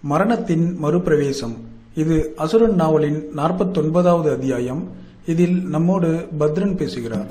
மரணத்தின் மறுபிரவேசம் இது அசுரன் நாவலின் நாற்பத்தொன்பதாவது அத்தியாயம் இதில் நம்மோடு பத்ரன் பேசுகிறார்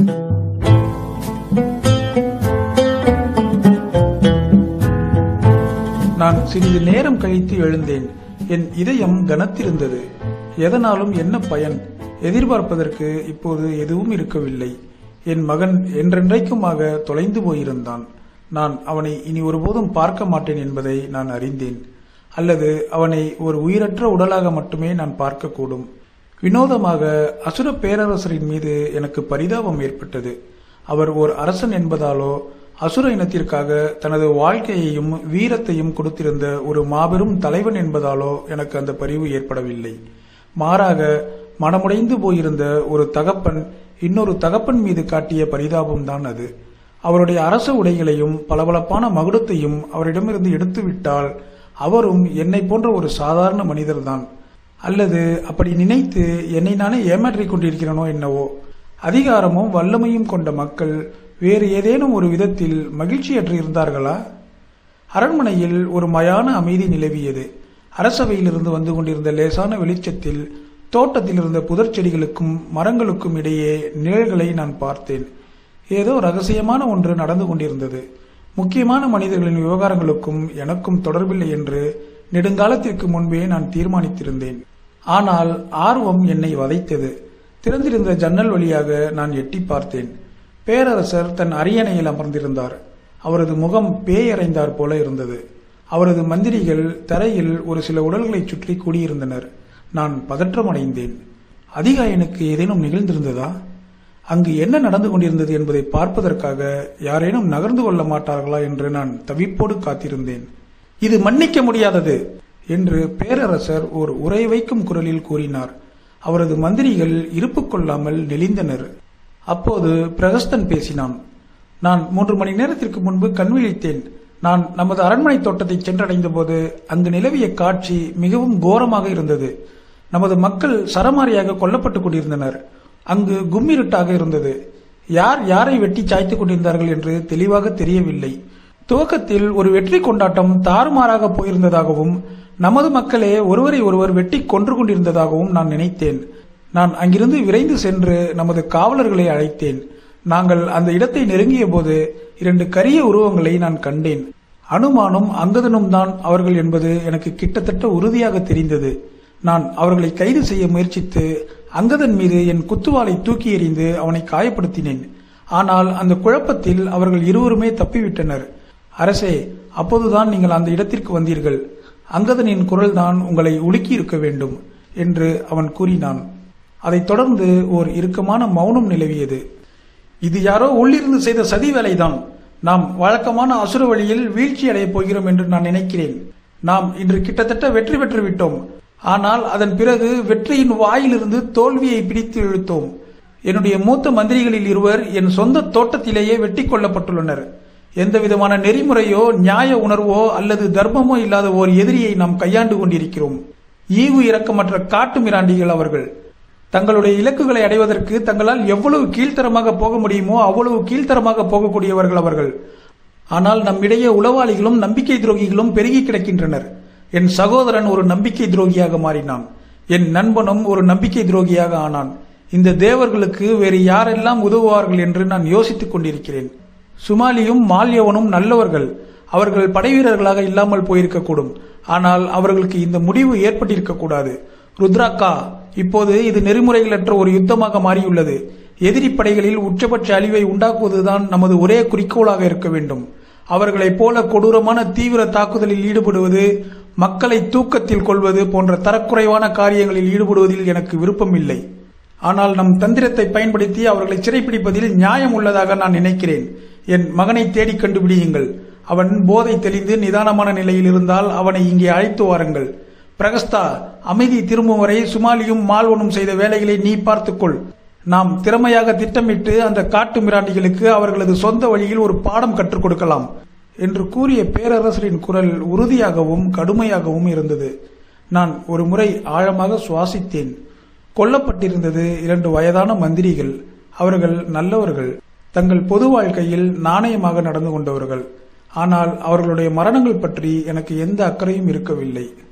நான் சிறிது நேரம் கழித்து எழுந்தேன் என் இதயம் கனத்திருந்தது எதனாலும் என்ன பயன் எதிர்பார்ப்பதற்கு இப்போது எதுவும் இருக்கவில்லை என் மகன் என்றென்றைக்குமாக தொலைந்து போயிருந்தான் நான் அவனை இனி ஒருபோதும் பார்க்க மாட்டேன் என்பதை நான் அறிந்தேன் அல்லது அவனை ஒரு உயிரற்ற உடலாக மட்டுமே நான் பார்க்கக்கூடும் வினோதமாக அசுர பேரரசரின் மீது எனக்கு பரிதாபம் ஏற்பட்டது அவர் ஓர் அரசன் என்பதாலோ அசுர இனத்திற்காக தனது வாழ்க்கையையும் வீரத்தையும் கொடுத்திருந்த ஒரு மாபெரும் தலைவன் என்பதாலோ எனக்கு அந்த பரிவு ஏற்படவில்லை மாறாக மனமுடைந்து போயிருந்த ஒரு தகப்பன் இன்னொரு தகப்பன் மீது காட்டிய பரிதாபம்தான் அது அவருடைய அரச உடைகளையும் பளபளப்பான மகுடத்தையும் அவரிடமிருந்து எடுத்துவிட்டால் அவரும் என்னை போன்ற ஒரு சாதாரண மனிதர்தான் அல்லது அப்படி நினைத்து என்னை நானே ஏமாற்றிக் கொண்டிருக்கிறனோ என்னவோ அதிகாரமும் வல்லமையும் கொண்ட மக்கள் வேறு ஏதேனும் ஒரு விதத்தில் மகிழ்ச்சியற்று இருந்தார்களா அரண்மனையில் ஒரு மயான அமைதி நிலவியது அரசவையிலிருந்து வந்து கொண்டிருந்த லேசான வெளிச்சத்தில் தோட்டத்தில் இருந்த புதர் செடிகளுக்கும் மரங்களுக்கும் இடையே நிழல்களை நான் பார்த்தேன் ஏதோ ரகசியமான ஒன்று நடந்து கொண்டிருந்தது முக்கியமான மனிதர்களின் விவகாரங்களுக்கும் எனக்கும் தொடர்பில்லை என்று நெடுங்காலத்திற்கு முன்பே நான் தீர்மானித்திருந்தேன் ஆனால் ஆர்வம் என்னை வதைத்தது திறந்திருந்த ஜன்னல் வழியாக நான் எட்டி பார்த்தேன் பேரரசர் தன் அரியணையில் அமர்ந்திருந்தார் அவரது முகம் பேயறைந்தார் போல இருந்தது அவரது மந்திரிகள் தரையில் ஒரு சில உடல்களைச் சுற்றி கூடியிருந்தனர் நான் பதற்றமடைந்தேன் அதிகாயனுக்கு ஏதேனும் நிகழ்ந்திருந்ததா அங்கு என்ன நடந்து கொண்டிருந்தது என்பதை பார்ப்பதற்காக யாரேனும் நகர்ந்து கொள்ள மாட்டார்களா என்று நான் தவிப்போடு காத்திருந்தேன் இது மன்னிக்க முடியாதது என்று பேரரசர் ஒரு உரை வைக்கும் குரலில் கூறினார் அவரது மந்திரிகள் இருப்பு கொள்ளாமல் நெளிந்தனர் அப்போது பிரகஸ்தன் பேசினான் நான் மூன்று மணி நேரத்திற்கு முன்பு கண் விழித்தேன் நான் நமது அரண்மனை தோட்டத்தை சென்றடைந்த போது அங்கு நிலவிய காட்சி மிகவும் கோரமாக இருந்தது நமது மக்கள் சரமாரியாக கொல்லப்பட்டுக் கொண்டிருந்தனர் அங்கு கும்மிருட்டாக இருந்தது யார் யாரை வெட்டி சாய்த்துக் கொண்டிருந்தார்கள் என்று தெளிவாக தெரியவில்லை துவக்கத்தில் ஒரு வெற்றி கொண்டாட்டம் தாறுமாறாக போயிருந்ததாகவும் நமது மக்களே ஒருவரை ஒருவர் வெட்டி கொன்று கொண்டிருந்ததாகவும் நான் நினைத்தேன் நான் அங்கிருந்து விரைந்து சென்று நமது காவலர்களை அழைத்தேன் நாங்கள் அந்த இடத்தை நெருங்கிய போது இரண்டு கரிய உருவங்களை நான் கண்டேன் அனுமானும் அங்கதனும் தான் அவர்கள் என்பது எனக்கு கிட்டத்தட்ட உறுதியாக தெரிந்தது நான் அவர்களை கைது செய்ய முயற்சித்து அங்கதன் மீது என் குத்துவாலை தூக்கி எறிந்து அவனை காயப்படுத்தினேன் ஆனால் அந்த குழப்பத்தில் அவர்கள் இருவருமே தப்பிவிட்டனர் அரசே அப்போதுதான் நீங்கள் அந்த இடத்திற்கு வந்தீர்கள் அங்கதனின் குரல்தான் உங்களை உலுக்கி இருக்க வேண்டும் என்று அவன் கூறினான் அதைத் தொடர்ந்து ஓர் இறுக்கமான மௌனம் நிலவியது இது யாரோ உள்ளிருந்து செய்த சதி வேலைதான் நாம் வழக்கமான அசுர வழியில் வீழ்ச்சி அடையப் போகிறோம் என்று நான் நினைக்கிறேன் நாம் இன்று கிட்டத்தட்ட வெற்றி பெற்று விட்டோம் ஆனால் அதன் பிறகு வெற்றியின் வாயிலிருந்து தோல்வியை பிடித்து இழுத்தோம் என்னுடைய மூத்த மந்திரிகளில் இருவர் என் சொந்த தோட்டத்திலேயே வெட்டி கொல்லப்பட்டுள்ளனர் எந்த விதமான நெறிமுறையோ நியாய உணர்வோ அல்லது தர்மமோ இல்லாத ஓர் எதிரியை நாம் கையாண்டு கொண்டிருக்கிறோம் ஈவு இரக்கமற்ற காட்டு மிராண்டிகள் அவர்கள் தங்களுடைய இலக்குகளை அடைவதற்கு தங்களால் எவ்வளவு கீழ்த்தரமாக போக முடியுமோ அவ்வளவு கீழ்த்தரமாக போகக்கூடியவர்கள் அவர்கள் ஆனால் நம்மிடையே உளவாளிகளும் நம்பிக்கை துரோகிகளும் பெருகி கிடக்கின்றனர் என் சகோதரன் ஒரு நம்பிக்கை துரோகியாக மாறினான் என் நண்பனும் ஒரு நம்பிக்கை துரோகியாக ஆனான் இந்த தேவர்களுக்கு வேறு யாரெல்லாம் உதவுவார்கள் என்று நான் யோசித்துக் கொண்டிருக்கிறேன் சுமாலியும் மால்யவனும் நல்லவர்கள் அவர்கள் படைவீரர்களாக இல்லாமல் போயிருக்கக்கூடும் ஆனால் அவர்களுக்கு இந்த முடிவு ஏற்பட்டிருக்க கூடாது ருத்ராக்கா இப்போது இது நெறிமுறைகளற்ற ஒரு யுத்தமாக மாறியுள்ளது எதிரி படைகளில் உச்சபட்ச அழிவை உண்டாக்குவதுதான் நமது ஒரே குறிக்கோளாக இருக்க வேண்டும் அவர்களைப் போல கொடூரமான தீவிர தாக்குதலில் ஈடுபடுவது மக்களை தூக்கத்தில் கொள்வது போன்ற தரக்குறைவான காரியங்களில் ஈடுபடுவதில் எனக்கு விருப்பம் இல்லை ஆனால் நம் தந்திரத்தை பயன்படுத்தி அவர்களை சிறைப்பிடிப்பதில் நியாயம் உள்ளதாக நான் நினைக்கிறேன் என் மகனை தேடி கண்டுபிடியுங்கள் அவன் போதை தெளிந்து நிதானமான நிலையில் இருந்தால் அவனை இங்கே அழைத்து வாருங்கள் பிரகஸ்தா அமைதி திரும்பும் வரை சுமாலியும் மால்வனும் செய்த வேலைகளை நீ பார்த்துக்கொள் நாம் திறமையாக திட்டமிட்டு அந்த காட்டு மிராண்டிகளுக்கு அவர்களது சொந்த வழியில் ஒரு பாடம் கற்றுக் கொடுக்கலாம் என்று கூறிய பேரரசரின் குரல் உறுதியாகவும் கடுமையாகவும் இருந்தது நான் ஒரு முறை ஆழமாக சுவாசித்தேன் கொல்லப்பட்டிருந்தது இரண்டு வயதான மந்திரிகள் அவர்கள் நல்லவர்கள் தங்கள் பொது வாழ்க்கையில் நாணயமாக நடந்து கொண்டவர்கள் ஆனால் அவர்களுடைய மரணங்கள் பற்றி எனக்கு எந்த அக்கறையும் இருக்கவில்லை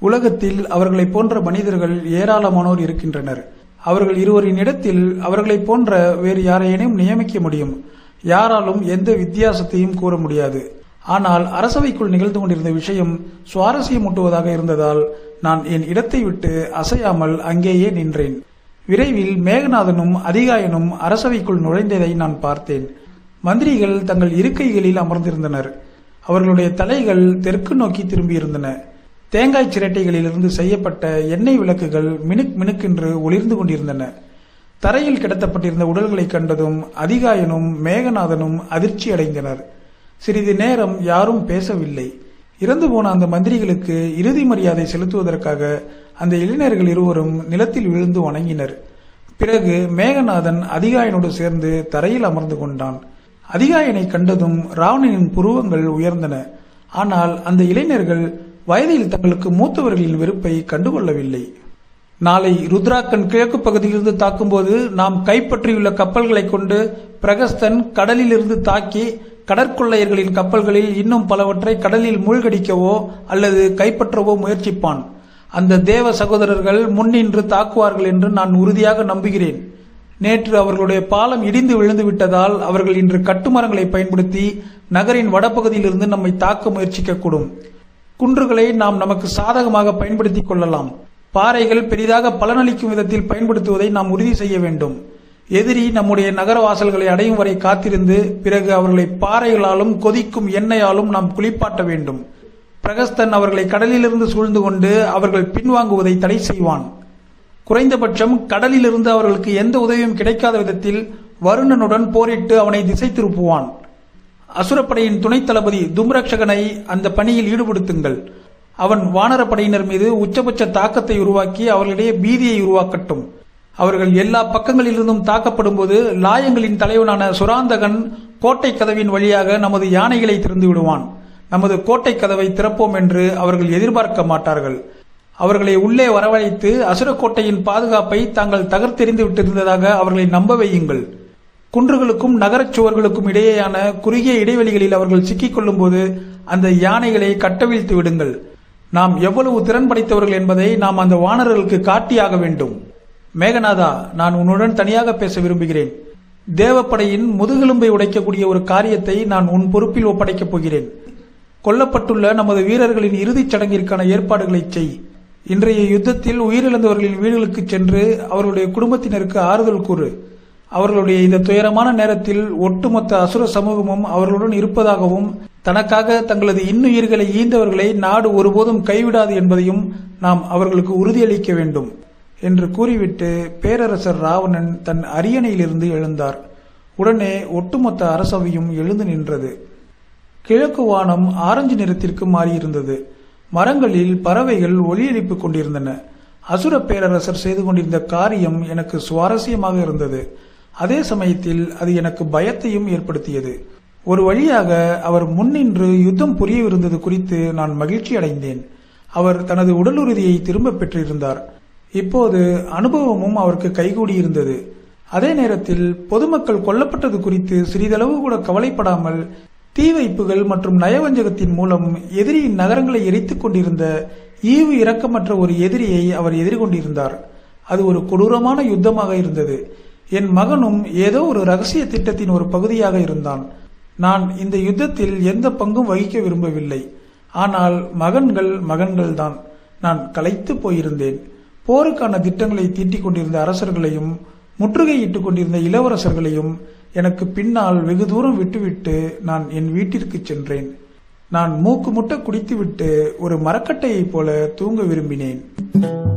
உலகத்தில் அவர்களைப் போன்ற மனிதர்கள் ஏராளமானோர் இருக்கின்றனர் அவர்கள் இருவரின் இடத்தில் அவர்களைப் போன்ற வேறு யாரையேனும் நியமிக்க முடியும் யாராலும் எந்த வித்தியாசத்தையும் கூற முடியாது ஆனால் அரசவைக்குள் நிகழ்ந்து கொண்டிருந்த விஷயம் சுவாரஸ்யமூட்டுவதாக இருந்ததால் நான் என் இடத்தை விட்டு அசையாமல் அங்கேயே நின்றேன் விரைவில் மேகநாதனும் அதிகாயனும் அரசவைக்குள் நுழைந்ததை நான் பார்த்தேன் மந்திரிகள் தங்கள் இருக்கைகளில் அமர்ந்திருந்தனர் அவர்களுடைய தலைகள் தெற்கு நோக்கி திரும்பியிருந்தன தேங்காய் சிரட்டைகளிலிருந்து செய்யப்பட்ட எண்ணெய் விளக்குகள் மினுக் மினுக்கென்று ஒளிர்ந்து கொண்டிருந்தன தரையில் கிடத்தப்பட்டிருந்த உடல்களை கண்டதும் அதிகாயனும் மேகநாதனும் அதிர்ச்சி அடைந்தனர் சிறிது நேரம் யாரும் பேசவில்லை இறந்து போன அந்த மந்திரிகளுக்கு இறுதி மரியாதை செலுத்துவதற்காக அந்த இளைஞர்கள் இருவரும் நிலத்தில் விழுந்து வணங்கினர் பிறகு மேகநாதன் அதிகாயனோடு சேர்ந்து தரையில் அமர்ந்து கொண்டான் அதிகாயனை கண்டதும் ராவணனின் புருவங்கள் உயர்ந்தன ஆனால் அந்த இளைஞர்கள் வயதில் தங்களுக்கு மூத்தவர்களின் வெறுப்பை கண்டுகொள்ளவில்லை நாளை ருத்ராக்கன் கிழக்கு பகுதியிலிருந்து தாக்கும்போது நாம் கைப்பற்றியுள்ள கப்பல்களை கொண்டு பிரகஸ்தன் கடலிலிருந்து தாக்கி கடற்கொள்ளையர்களின் கப்பல்களில் இன்னும் பலவற்றை கடலில் மூழ்கடிக்கவோ அல்லது கைப்பற்றவோ முயற்சிப்பான் அந்த தேவ சகோதரர்கள் முன்னின்று தாக்குவார்கள் என்று நான் உறுதியாக நம்புகிறேன் நேற்று அவர்களுடைய பாலம் இடிந்து விழுந்து விட்டதால் அவர்கள் இன்று கட்டுமரங்களை பயன்படுத்தி நகரின் வடபகுதியிலிருந்து நம்மை தாக்க முயற்சிக்கக்கூடும் குன்றுகளை நாம் நமக்கு சாதகமாக பயன்படுத்திக் கொள்ளலாம் பாறைகள் பெரிதாக பலனளிக்கும் விதத்தில் பயன்படுத்துவதை நாம் உறுதி செய்ய வேண்டும் எதிரி நம்முடைய நகர வாசல்களை அடையும் வரை காத்திருந்து பிறகு அவர்களை பாறைகளாலும் கொதிக்கும் எண்ணெயாலும் நாம் குளிப்பாட்ட வேண்டும் பிரகஸ்தன் அவர்களை கடலிலிருந்து சூழ்ந்து கொண்டு அவர்கள் பின்வாங்குவதை தடை செய்வான் குறைந்தபட்சம் கடலிலிருந்து அவர்களுக்கு எந்த உதவியும் கிடைக்காத விதத்தில் வருணனுடன் போரிட்டு அவனை திசை திருப்புவான் அசுரப்படையின் துணைத் தளபதி தும்ரக்ஷகனை அந்த பணியில் ஈடுபடுத்துங்கள் அவன் வானரப்படையினர் மீது உச்சபட்ச தாக்கத்தை உருவாக்கி அவர்களிடையே பீதியை உருவாக்கட்டும் அவர்கள் எல்லா பக்கங்களிலிருந்தும் தாக்கப்படும் போது லாயங்களின் தலைவனான சுராந்தகன் கோட்டை கதவின் வழியாக நமது யானைகளை திறந்து விடுவான் நமது கோட்டை கதவை திறப்போம் என்று அவர்கள் எதிர்பார்க்க மாட்டார்கள் அவர்களை உள்ளே வரவழைத்து அசுரக்கோட்டையின் பாதுகாப்பை தாங்கள் தகர்த்தெறிந்து விட்டிருந்ததாக அவர்களை நம்ப வையுங்கள் குன்றுகளுக்கும் நகரச் சுவர்களுக்கும் இடையேயான குறுகிய இடைவெளிகளில் அவர்கள் சிக்கிக் கொள்ளும் போது அந்த யானைகளை கட்டவிழ்த்து விடுங்கள் நாம் எவ்வளவு திறன் படைத்தவர்கள் என்பதை நாம் அந்த வானர்களுக்கு காட்டியாக வேண்டும் மேகநாதா நான் உன்னுடன் தனியாக பேச விரும்புகிறேன் தேவப்படையின் முதுகெலும்பை உடைக்கக்கூடிய ஒரு காரியத்தை நான் உன் பொறுப்பில் ஒப்படைக்கப் போகிறேன் கொல்லப்பட்டுள்ள நமது வீரர்களின் இறுதிச் சடங்கிற்கான ஏற்பாடுகளை செய் இன்றைய யுத்தத்தில் உயிரிழந்தவர்களின் வீடுகளுக்கு சென்று அவர்களுடைய குடும்பத்தினருக்கு ஆறுதல் கூறு அவர்களுடைய இந்த துயரமான நேரத்தில் ஒட்டுமொத்த அசுர சமூகமும் அவர்களுடன் இருப்பதாகவும் தனக்காக தங்களது இன்னுயிர்களை ஈந்தவர்களை நாடு ஒருபோதும் கைவிடாது என்பதையும் நாம் அவர்களுக்கு உறுதியளிக்க வேண்டும் என்று கூறிவிட்டு பேரரசர் ராவணன் தன் அரியணையிலிருந்து எழுந்தார் உடனே ஒட்டுமொத்த அரசவையும் எழுந்து நின்றது கிழக்கு வானம் ஆரஞ்சு நிறத்திற்கு மாறியிருந்தது மரங்களில் பறவைகள் ஒளியெழுப்பிக் கொண்டிருந்தன அசுர பேரரசர் செய்து கொண்டிருந்த காரியம் எனக்கு சுவாரஸ்யமாக இருந்தது அதே சமயத்தில் அது எனக்கு பயத்தையும் ஏற்படுத்தியது ஒரு வழியாக அவர் முன்னின்று யுத்தம் புரியவிருந்தது குறித்து நான் மகிழ்ச்சி அடைந்தேன் அவர் தனது உடலுறுதியை திரும்ப பெற்றிருந்தார் இப்போது அனுபவமும் அவருக்கு கைகூடியிருந்தது அதே நேரத்தில் பொதுமக்கள் கொல்லப்பட்டது குறித்து சிறிதளவு கூட கவலைப்படாமல் தீ வைப்புகள் மற்றும் நயவஞ்சகத்தின் மூலம் எதிரியின் நகரங்களை எரித்துக் கொண்டிருந்த ஈவு இரக்கமற்ற ஒரு எதிரியை அவர் எதிர்கொண்டிருந்தார் அது ஒரு கொடூரமான யுத்தமாக இருந்தது என் மகனும் ஏதோ ஒரு ரகசிய திட்டத்தின் ஒரு பகுதியாக இருந்தான் நான் இந்த யுத்தத்தில் எந்த பங்கும் வகிக்க விரும்பவில்லை ஆனால் மகன்கள் மகன்கள்தான் நான் களைத்து போயிருந்தேன் போருக்கான திட்டங்களை தீட்டிக் கொண்டிருந்த அரசர்களையும் முற்றுகையிட்டுக் கொண்டிருந்த இளவரசர்களையும் எனக்கு பின்னால் வெகு தூரம் விட்டுவிட்டு நான் என் வீட்டிற்கு சென்றேன் நான் மூக்கு முட்ட குடித்துவிட்டு ஒரு மரக்கட்டையைப் போல தூங்க விரும்பினேன்